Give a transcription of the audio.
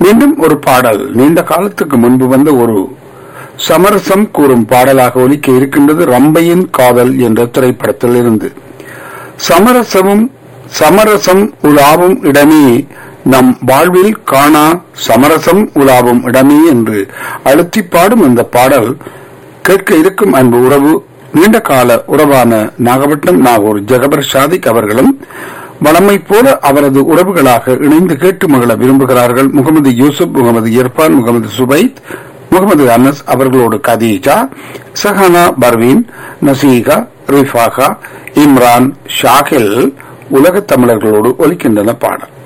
மீண்டும் ஒரு பாடல் நீண்ட காலத்துக்கு முன்பு வந்த ஒரு சமரசம் கூறும் பாடலாக ஒலிக்க இருக்கின்றது ரம்பையின் காதல் என்ற திரைப்படத்தில் இருந்து சமரசமும் சமரசம் உலாவும் இடமே நம் வாழ்வில் காணா சமரசம் உலாவும் இடமே என்று அழுத்தி பாடும் இந்த பாடல் கேட்க இருக்கும் அன்பு உறவு நீண்ட கால உறவான நாகப்பட்டினம் நாகூர் ஜெகபர் ஷாதிக் அவர்களும் வளமை போல அவரது உறவுகளாக இணைந்து கேட்டு மகள விரும்புகிறார்கள் முகமது யூசுப் முகமது இர்பான் முகமது சுபைத் முகமது அனஸ் அவர்களோடு கதீஜா சஹானா பர்வீன் நசீகா ரிஃபாகா இம்ரான் ஷாகில் உலகத் தமிழர்களோடு ஒலிக்கின்றன பாடல்